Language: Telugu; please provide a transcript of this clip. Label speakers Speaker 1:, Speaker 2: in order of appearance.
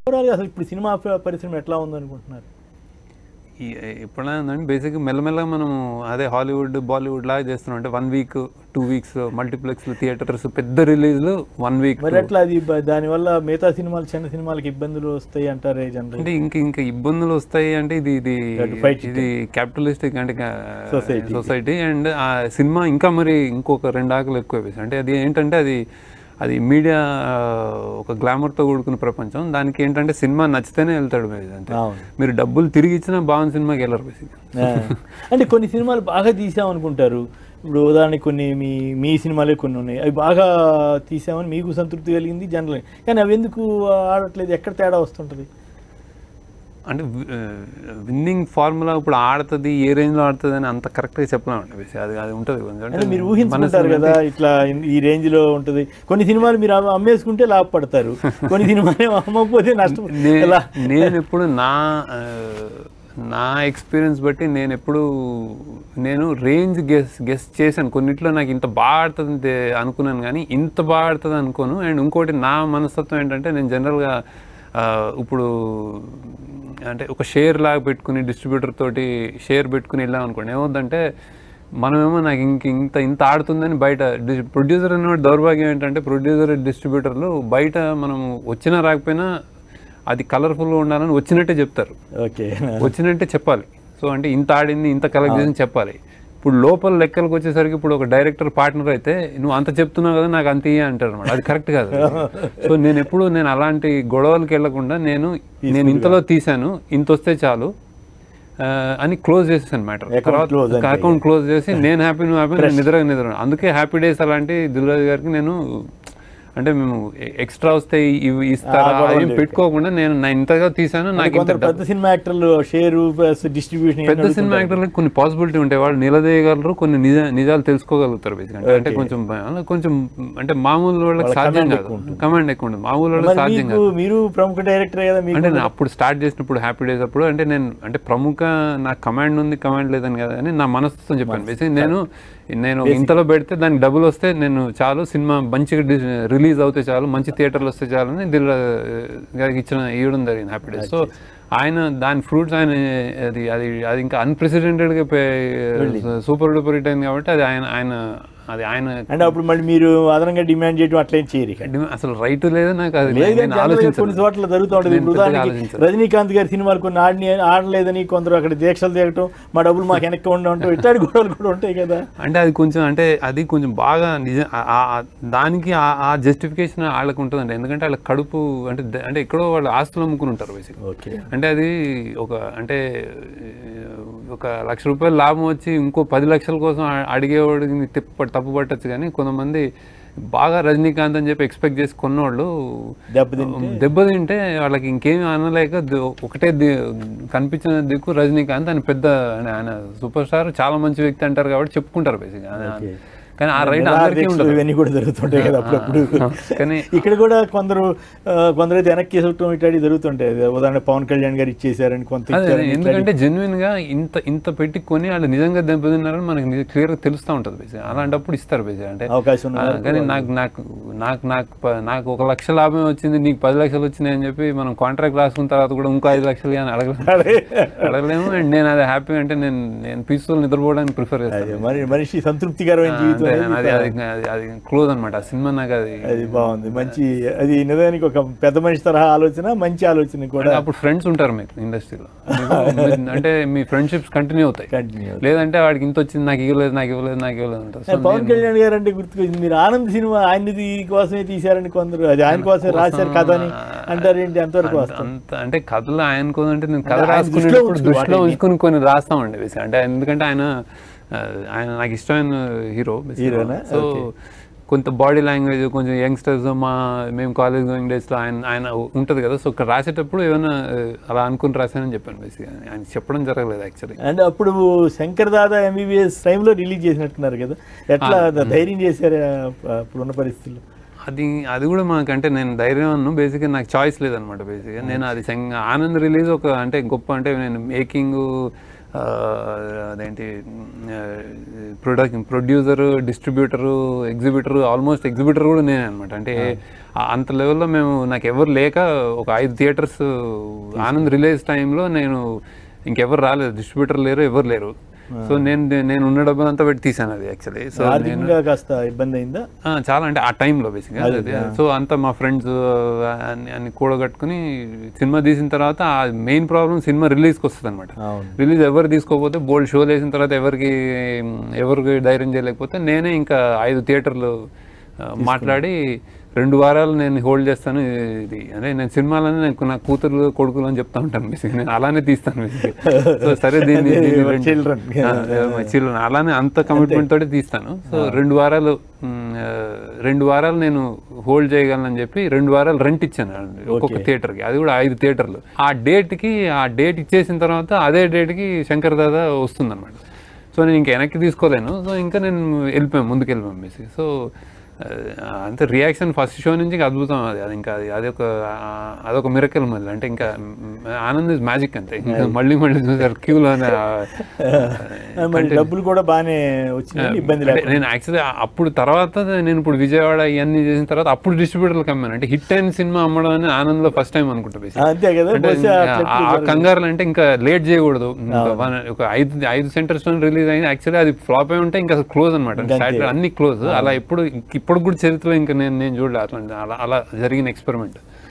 Speaker 1: ఓవరాల్గా అసలు ఇప్పుడు సినిమా ప- పరిశ్రమ ఎట్లా ఉందనుకుంటున్నారు
Speaker 2: ఈ- ఎప్పుడైనా ఉందండి బేసిక్గా మెల్లమెల్లగా మనం అదే హాలీవుడ్ బాలీవుడ్ లాగా చేస్తున్నాం అంటే one week two weeks multiplex theatres పెద్ద రిలీజ్లు వన్ వీక్
Speaker 1: మరి ఎట్లా అది బ- దానివల్ల మిగతా సినిమాలు చిన్న సినిమాలకి ఇబ్బందులు వస్తాయి అంటారే జనరల్
Speaker 2: అంటే ఇంక ఇంకా ఇబ్బందులు వస్తాయి అంటే ఇది ఇది
Speaker 1: That fight
Speaker 2: ఇది క్యాపిటలిస్టిక్ అంటే
Speaker 1: Society.
Speaker 2: సొసైటీ అండ్ ఆ సినిమా ఇంకా మరి ఇంకొక రెండు ఆకులు ఎక్కువ వేసి అంటే అది ఏంటంటే అది అది మీడియా ఒక గ్లామర్తో కూడుకున్న ప్రపంచం దానికి ఏంటంటే సినిమా నచ్చితేనే వెళ్తాడు మీరు అంతే
Speaker 1: అవును
Speaker 2: మీరు డబ్బులు తిరిగి ఇచ్చినా బాగుంది సినిమాకి వెళ్ళరు బేసిక్
Speaker 1: ఆ. అంటే కొన్ని సినిమాలు బాగా తీసామనుకుంటారు ఇప్పుడు ఉదాహరణకి కొన్ని మీ మీ సినిమాలే కొన్ని ఉన్నాయి అవి బాగా తీసామని మీకు సంతృప్తి కలిగింది జనరల్ కానీ అవి ఎందుకు ఆడట్లేదు ఎక్కడ తేడా వస్తుంటుంది
Speaker 2: అంటే విన్నింగ్ ఫార్ములా ఇప్పుడు ఆడుతుంది ఏ రేంజ్లో ఆడుతుంది అని అంత కరెక్ట్గా చెప్పలేమండి బేసిక్ అది అది ఉంటుంది కొంచెం
Speaker 1: అంటే మీరు
Speaker 2: మన
Speaker 1: ఊహించుకుంటారు
Speaker 2: సినిమా
Speaker 1: కదా ఇట్లా ఇన్- ఈ రేంజ్ లో ఉంటుంది కొన్ని సినిమాలు మీరు అమ్మ- అమ్మేసుకుంటే లాభపడతారు కొన్ని సినిమాలు ఏమో అమ్మకపోతే నష్టం
Speaker 2: నే-
Speaker 1: ఎలా
Speaker 2: నేను ఎప్పుడు నా ఆ, నా ఎక్స్పీరియన్స్ బట్టి నేను ఎప్పుడు నేను రేంజ్ గెస్ గెస్ చేశాను కొన్నిట్లో నాకు ఇంత బాగా ఆడుతుంది తే- అనుకున్నాను కానీ ఇంత బాగా ఆడుతుంది అనుకోను అండ్ ఇంకోటి నా మనస్తత్వం ఏంటంటే నేను జనరల్గా ఇప్పుడు అంటే ఒక షేర్ లాగా పెట్టుకుని డిస్ట్రిబ్యూటర్ తోటి షేర్ పెట్టుకుని వెళ్ళాం అనుకోండి ఏమవుతుందంటే మనమేమో నాకు ఇంక ఇంత ఇంత ఆడుతుందని బయట ప్రొడ్యూసర్ అన్నవాడు దౌర్భాగ్యం ఏంటంటే ప్రొడ్యూసర్ డిస్ట్రిబ్యూటర్లు బయట మనం వచ్చినా రాకపోయినా అది కలర్ఫుల్గా ఉండాలని వచ్చినట్టే చెప్తారు
Speaker 1: ఓకే
Speaker 2: వచ్చినట్టే చెప్పాలి సో అంటే ఇంత ఆడింది ఇంత కలెక్ట్ చేసింది చెప్పాలి ఇప్పుడు లోపల లెక్కలకు వచ్చేసరికి ఇప్పుడు ఒక డైరెక్టర్ పార్ట్నర్ అయితే నువ్వు అంత చెప్తున్నావు కదా నాకు అంత ఇయ్య అంటారు అనమాట అది కరెక్ట్ కాదు సో నేను ఎప్పుడు నేను అలాంటి గొడవలకు వెళ్లకుండా నేను నేను ఇంతలో తీశాను ఇంత వస్తే చాలు ఆ, అని క్లోజ్ చేసేసాను మ్యాటర్
Speaker 1: Account close అంతే.
Speaker 2: అకౌంట్ క్లోజ్ చేసి నేను హ్యాపీ నువ్వు హ్యాపీ నేను నిద్ర నిద్ర అందుకే హ్యాపీ డేస్ అలాంటి దిల్రాజు గారికి నేను అంటే మేము ఎక్స్ట్రా వస్తే ఇవి ఇస్తారా
Speaker 1: గొడవలు
Speaker 2: అవి
Speaker 1: లేవు.
Speaker 2: పెట్టుకోకుండా నేను నా ఇంతగా తీసాను నాకు ఇంత
Speaker 1: కొందరు పెద్ద సినిమా యాక్టర్లు షేరు డిస్ట్రిబ్యూషన్
Speaker 2: పెద్ద సినిమా యాక్టర్లకు కొన్ని పాసిబిలిటీ ఉంటాయి వాళ్ళు నిలదీయగలరు కొన్ని నిజ నిజాలు తెలుసుకోగలుగుతారు బేసిక్గా అంటే కొంచెం అలా కొంచెం అంటే మామూలు వాళ్ళకి సాధ్యం కాదు కమాండ్ ఎక్కువ ఉంటుంది మామూలు వాళ్ళకి సాధ్యం
Speaker 1: మీకు
Speaker 2: కాదు
Speaker 1: మీరు ప్రముఖ డైరెక్టర్ కదా మీకు
Speaker 2: అంటే నేను అప్పుడు స్టార్ట్ చేసినప్పుడు హ్యాపీ డేస్ అప్పుడు అంటే నేను అంటే ప్రముఖ నాకు కమాండ్ ఉంది కమాండ్ లేదని కదా అని నా మనసుతో చెప్పాను బేసిక్ నేను నేను ఇంతలో పెడితే దానికి డబ్బులు వస్తే నేను చాలు సినిమా మంచిగా రిలీజ్ అవుతే చాలు మంచి థియేటర్లు వస్తే చాలు అని దిల్ గారికి ఇచ్చిన ఇవ్వడం జరిగింది హ్యాపీ డేస్ సో ఆయన దాని ఫ్రూట్స్ ఆయన అది అది అది ఇంకా అన్ప్రెసిడెంటెడ్గా సూపర్ డూపర్ హిట్ అయింది కాబట్టి అది ఆయన ఆయన అది ఆయన
Speaker 1: అంటే అప్పుడు మళ్ళీ మీరు అదనంగా డిమాండ్ చేయడం అట్లేం చేయరు ఇక.
Speaker 2: డిమ- అసలు రైట్ లేదు నాకు అది
Speaker 1: లేదు కానీ
Speaker 2: నేను
Speaker 1: జనరల్గా కొన్ని
Speaker 2: ఆలోచించను
Speaker 1: చోట్ల జరుగుతూ ఉంటుంది
Speaker 2: నేను
Speaker 1: ఇప్పుడు
Speaker 2: పెద్దగా
Speaker 1: ఉదాహరణకి
Speaker 2: ఆలోచించను.
Speaker 1: రజనీకాంత్ గారి సినిమాలు కొన్ని ఆడని ఆడలేదని కొందరు అక్కడ దీక్షలు దిగటం మా డబ్బులు మాకు వెనక్కి ఉండటం ఇట్లాంటి గొడవలు కూడా ఉంటాయి కదా
Speaker 2: అంటే అది కొంచెం అంటే అది కొంచెం బాగా నిజం ఆ- ఆ- ఆ- దానికి ఆ- ఆ జస్టిఫికేషన్ వాళ్ళకు ఉంటుందండి ఎందుకంటే వాళ్ళ కడుపు అంటే ద- అంటే ఎక్కడో వాళ్ళు ఆస్తులు అమ్ముకుని ఉంటారు బేసిక్
Speaker 1: ఓకే
Speaker 2: అంటే అది ఒక అంటే ఒక లక్ష రూపాయలు లాభం వచ్చి ఇంకో పది లక్షల కోసం అ- అడిగేవాడిని తిప్ప తప్పు పట్టచ్చు కానీ కొంతమంది బాగా రజనీకాంత్ అని చెప్పి ఎక్స్పెక్ట్ చేసి కొన్నోళ్ళు
Speaker 1: దెబ్బతింటే
Speaker 2: దెబ్బతింటే వాళ్ళకి ఇంకేం అనలేక ది- ఒకటే ది- కనిపించిన దిక్కు రజనీకాంత్ అని పెద్ద ఆయన- ఆయన సూపర్ స్టార్ చాలా మంచి వ్యక్తి అంటారు కాబట్టి చెప్పుకుంటారు బేసిక్గా
Speaker 1: ఓకే.
Speaker 2: కానీ ఆ రైట్
Speaker 1: నిరాహార
Speaker 2: అందరికీ
Speaker 1: దీక్షలు
Speaker 2: ఉండదు
Speaker 1: ఇవన్నీ కూడా జరుగుతుంటాయి కదా అప్పుడప్పుడు
Speaker 2: కానీ
Speaker 1: ఇక్కడ కూడా కొందరు ఆ, కొందరైతే వెనక్కి వేసటం ఇట్లాంటివి జరుగుతుంటాయి ఉదాహరణ పవన్ కళ్యాణ్ గారు ఇచ్చేసారని కొంత
Speaker 2: అదే
Speaker 1: ఇచ్చారని
Speaker 2: ఎందుకంటే జెన్యున్ గా ఇంత ఇంత పెట్టి కొని వాళ్ళు నిజంగా దెబ్బతిన్నారని మనకి క్లియర్ గా తెలుస్తూ ఉంటుంది బేసిక్ అలాంటప్పుడు ఇస్తారు బేసిక్ అంటే
Speaker 1: అవకాశం ఉన్న
Speaker 2: ఆ, కానీ నాకు నాకు నాకు నాకు ప- నాకు ఒక లక్ష లాభం వచ్చింది నీకు పది లక్షలు వచ్చినాయి అని చెప్పి మనం కాంట్రాక్ట్ రాసుకున్న తర్వాత కూడా ఇంకో ఐదు లక్షలు అని అడగలేము అడగలేము అండ్ నేను అది హ్యాపీ అంటే నేను నేను పీస్ఫుల్ నిద్రపోవడానికి ప్రిఫర్ చేస్తాను
Speaker 1: అదే, మరి మనిషి సంతృప్తికరమైన జీవితం
Speaker 2: అంతే,
Speaker 1: అనేది
Speaker 2: అది అది అది అది క్లోజ్ అనమాట ఆ సినిమా నాకు అది
Speaker 1: అది బాగుంది మంచి అది నిజానికి ఒక పెద్ద మనిషి తరహా ఆలోచన మంచి ఆలోచన కూడా
Speaker 2: అంటే అప్పుడు ఫ్రెండ్స్ ఉంటారు మీకు ఇండస్ట్రీలో అంటే మీ ఫ్రెండ్షిప్స్ కంటిన్యూ అవుతాయి
Speaker 1: కంటిన్యూ
Speaker 2: లేదంటే వాడికి ఇంత వచ్చింది నాకు ఇవ్వలేదు నాకు ఇవ్వలేదు నాకు ఇవ్వలేదు అంటారు సో
Speaker 1: పవన్ కళ్యాణ్ గారు అంటే గుర్తుకొచ్చింది మీరు ఆనంద్ సినిమా ఆయనది కోసమే తీశారని కొందరు అది ఆయన కోసమే రాశారు కథ అని అంటారేంటి ఎంతవరకు
Speaker 2: అంత-
Speaker 1: వస్తాం
Speaker 2: అంత అంటే కథలు ఆయన కోసం అంటే నేను కథ
Speaker 1: ఆయన దృష్టిలో
Speaker 2: రాసుకునేటప్పుడు
Speaker 1: ఉంచుకో
Speaker 2: దృష్టిలో
Speaker 1: వాటిని.
Speaker 2: ఉంచుకుని కొన్ని రాస్తామండి బేసిక్ అంటే ఎందుకంటే ఆయన ఆ, ఆయన నాకు ఇష్టమైన హీరో
Speaker 1: హీరోనా?
Speaker 2: So
Speaker 1: Okay.
Speaker 2: కొంత బాడీ లాంగ్వేజ్ కొంచెం యంగ్స్టర్స్ మా మేము కాలేజ్ గోయింగ్ డేస్లో ఆయన ఆయన ఉంటుంది కదా సో ఇక్కడ రాసేటప్పుడు ఏమైనా ఆ, అలా అనుకుని రాశానని చెప్పాను బేసిక్ ఆయన చెప్పడం జరగలేదు యాక్చువల్లీ
Speaker 1: అండ్ అప్పుడు శంకర్ దాదా ఎంబీబీఎస్ టైంలో రిలీజ్ చేసినట్టున్నారు కదా ఎట్లా ధైర్యం చేశారు అప్పుడున్న పరిస్థితుల్లో
Speaker 2: అది అది కూడా మాకంటే నేను ధైర్యం అన్ను బేసిక్గా నాకు చాయిస్ లేదనమాట బేసిక్గా నేను అది సంగ- ఆనంద్ రిలీజ్ ఒక అంటే గొప్ప అంటే నేను మేకింగ్ ఆ, అదేంటి product producer distributor exhibitor almost exhibitor కూడా నేనే అనమాట అంటే ఆ- అంత లెవెల్లో మేము నాకు ఎవరు లేక ఒక ఐదు థియేటర్స్ ఆనంద్ రిలీజ్ టైంలో నేను ఇంకెవరు రాలేదు డిస్ట్రిబ్యూటర్ లేరు ఎవరు లేరు సో నేను నేను ఉన్న డబ్బులంతా పెట్టి తీసాను అది యాక్చువల్లీ సో నేను
Speaker 1: ఆర్థికంగా కాస్త ఇబ్బంది అయిందా
Speaker 2: ఆ, చాలా అంటే ఆ టైంలో బేసిక్గా సో అంతా మా ఫ్రెండ్స్ అన్ని అన్ని కూడగట్టుకుని సినిమా తీసిన తర్వాత ఆ మెయిన్ ప్రాబ్లం సినిమా రిలీజ్కి వస్తుంది అనమాట
Speaker 1: అవును
Speaker 2: రిలీజ్ ఎవరు తీసుకోకపోతే బోల్డ్ షోలు వేసిన తర్వాత ఎవరికి ఎవరికి ధైర్యం చేయలేకపోతే నేనే ఇంకా ఐదు థియేటర్లు ఆ, మాట్లాడి రెండు వారాలు నేను హోల్డ్ చేస్తాను ఇది అంటే నేను సినిమాలని నేను నా కూతురు కొడుకులు అని చెప్తా ఉంటాను బేసిక్ నేను అలానే తీస్తాను బేసిక్ సో సరే దీన్ని
Speaker 1: అదే,
Speaker 2: దీన్ని
Speaker 1: your
Speaker 2: రెండు-
Speaker 1: children.
Speaker 2: ఆ, my children. అలానే అంత కమిట్మెంట్ తోటి తీస్తాను సో రెండు వారాలు మ్, ఆ, రెండు వారాలు నేను హోల్డ్ చేయగలనని చెప్పి రెండు వారాలు రెంట్ ఇచ్చాను ఒక్కొక్క
Speaker 1: Okay.
Speaker 2: థియేటర్కి అది కూడా ఐదు థియేటర్లు ఆ డేట్కి ఆ డేట్ ఇచ్చేసిన తర్వాత అదే డేట్కి శంకర్ దాదా వస్తుందన్నమాట సో నేను ఇంకా వెనక్కి తీసుకోలేను సో ఇంకా నేను వెళ్ళిపోయాను ముందుకు వెళ్ళిపోయాను బేసి సో ఆ, అంతే రియాక్షన్ ఫస్ట్ షో నుంచి ఇంకా అద్భుతం అది అది ఇంకా అది అదొక ఆ, అదొక మిరకల్ మళ్ళీ అంటే ఇంకా మ్, ఆనంద్ ఇస్ మ్యాజిక్ అంతే ఇంకా మళ్ళీ మళ్ళీ చూసారు క్యూలో
Speaker 1: మరి డబ్బులు కూడా బాగానే వచ్చినాయి ఇబ్బంది
Speaker 2: అంటే
Speaker 1: లేకుండా
Speaker 2: నేను యాక్చువల్లీ అప్పుడు తర్వాత నేను ఇప్పుడు విజయవాడ ఇవన్నీ చేసిన తర్వాత అప్పుడు డిస్ట్రిబ్యూటర్లకు అమ్మాను అంటే హిట్ అయిన సినిమా అమ్మడం అనేది ఆనంద్లో ఫస్ట్ టైం అనుకుంటా basically.
Speaker 1: అంతే కదా
Speaker 2: అంటే
Speaker 1: బహుశా
Speaker 2: ఆ-
Speaker 1: అట్లా
Speaker 2: ఆ కంగారులు అంటే ఇంకా లేట్ చేయకూడదు ఇంకా వన్- ఒక ఐదు ఐదు సెంటర్స్ రిలీజ్ అయింది యాక్చువల్లీ అది ఫ్లాప్ అయి ఉంటే ఇంకా క్లోజ్ అనమాట అన్ని క్లోజ్ అలా ఎప్పుడు ఇప్పుడు కూడా చరిత్రలో ఇంకా నేను నేను చూడలే అట్లా అలా అలా జరిగిన ఎక్స్పెరిమెంట్